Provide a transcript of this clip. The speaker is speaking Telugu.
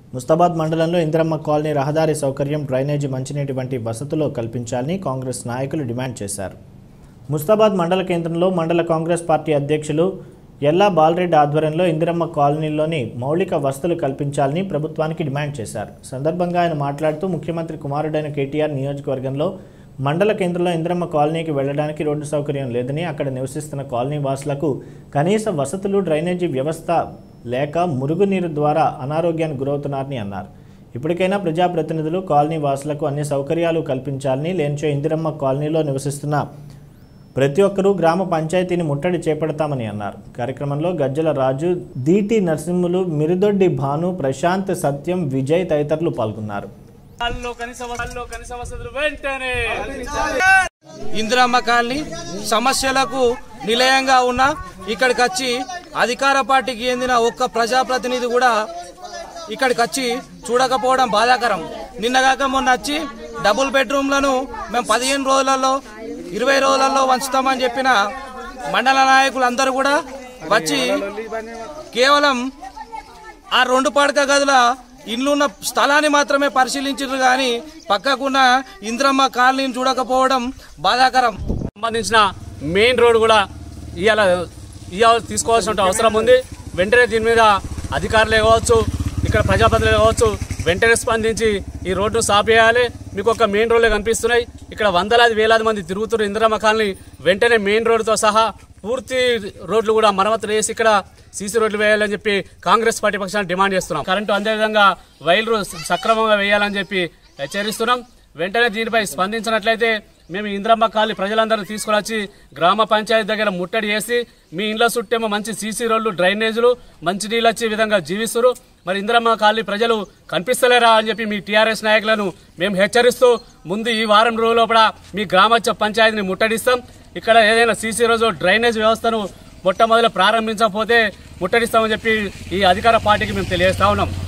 ముస్తాబాద్ మండలంలో ఇందిరమ్మ కాలనీ రహదారి సౌకర్యం డ్రైనేజీ మంచినీటి వంటి వసతులు కల్పించాలని కాంగ్రెస్ నాయకులు డిమాండ్ చేశారు ముస్తాబాద్ మండల కేంద్రంలో మండల కాంగ్రెస్ పార్టీ అధ్యక్షులు ఎల్లా బాలరెడ్డి ఆధ్వర్యంలో ఇందిరమ్మ కాలనీలోని మౌలిక వసతులు కల్పించాలని ప్రభుత్వానికి డిమాండ్ చేశారు సందర్భంగా ఆయన మాట్లాడుతూ ముఖ్యమంత్రి కుమారుడైన కేటీఆర్ నియోజకవర్గంలో మండల కేంద్రంలో ఇందిరమ్మ కాలనీకి వెళ్ళడానికి రోడ్డు సౌకర్యం లేదని అక్కడ నివసిస్తున్న కాలనీ వాసులకు కనీస వసతులు డ్రైనేజీ వ్యవస్థ లేక మురుగునీరు ద్వారా అనారోగ్యానికి గురవుతున్నారని అన్నారు ఇప్పటికైనా ప్రజాప్రతినిధులు కాలనీ వాసులకు అన్ని సౌకర్యాలు కల్పించాలని లేనిచో ఇందిరమ్మ కాలనీలో నివసిస్తున్న ప్రతి ఒక్కరూ గ్రామ పంచాయతీని ముట్టడి చేపడతామని అన్నారు కార్యక్రమంలో గజ్జల రాజు దీటి నరసింహులు మిరుదొడ్డి భాను ప్రశాంత్ సత్యం విజయ్ తదితరులు పాల్గొన్నారు వాళ్ళు కనీస వసతులు కనీస వసతులు వెంటనే ఇందిరమ్మ కాలనీ సమస్యలకు నిలయంగా ఉన్న ఇక్కడికి వచ్చి అధికార పార్టీకి చెందిన ఒక్క ప్రజాప్రతినిధి కూడా ఇక్కడికి వచ్చి చూడకపోవడం బాధాకరం నిన్నగాక మొన్న వచ్చి డబుల్ బెడ్రూమ్లను మేము పదిహేను రోజులలో ఇరవై రోజులలో వంచుతామని చెప్పిన మండల నాయకులందరూ కూడా వచ్చి కేవలం ఆ రెండు పడక గదుల ఇల్లున్న స్థలాన్ని మాత్రమే పరిశీలించారు కానీ పక్కకున్న ఇంద్రమ్మ కాలనీని చూడకపోవడం బాధాకరం సంబంధించిన మెయిన్ రోడ్ కూడా ఇవాళ ఇవాళ తీసుకోవాల్సిన అవసరం ఉంది వెంటనే దీని మీద అధికారులే కావచ్చు ఇక్కడ ప్రజాప్రతినిధులు కావచ్చు వెంటనే స్పందించి ఈ రోడ్డు సాఫ్ చేయాలి మీకు ఒక మెయిన్ రోడ్లే కనిపిస్తున్నాయి ఇక్కడ వందలాది వేలాది మంది తిరుగుతున్నారు ఇందిరమ్మ కాలనీ వెంటనే మెయిన్ రోడ్డుతో సహా పూర్తి రోడ్లు కూడా మరమ్మతులు వేసి ఇక్కడ సీసీ రోడ్లు వేయాలని చెప్పి కాంగ్రెస్ పార్టీ పక్షాన్ని డిమాండ్ చేస్తున్నాం కరెంటు అదేవిధంగా వైర్లు సక్రమంగా వేయాలని చెప్పి హెచ్చరిస్తున్నాం వెంటనే దీనిపై స్పందించినట్లయితే మేము ఇంద్రమ్మ కాలి ప్రజలందరూ తీసుకుని వచ్చి గ్రామ పంచాయతీ దగ్గర ముట్టడి చేసి మీ ఇండ్ల చుట్టేమో మంచి సీసీ రోడ్లు డ్రైనేజీలు మంచి నీళ్ళు వచ్చే విధంగా జీవిస్తారు మరి ఇంద్రమ్మ కాలనీ ప్రజలు కనిపిస్తలేరా అని చెప్పి మీ టీఆర్ఎస్ నాయకులను మేము హెచ్చరిస్తూ ముందు ఈ వారం రోజుల లోపల మీ గ్రామ పంచాయతీని ముట్టడిస్తాం ఇక్కడ ఏదైనా సీసీ రోజు డ్రైనేజ్ వ్యవస్థను మొట్టమొదలు ప్రారంభించకపోతే ముట్టడిస్తామని చెప్పి ఈ అధికార పార్టీకి మేము తెలియజేస్తా ఉన్నాం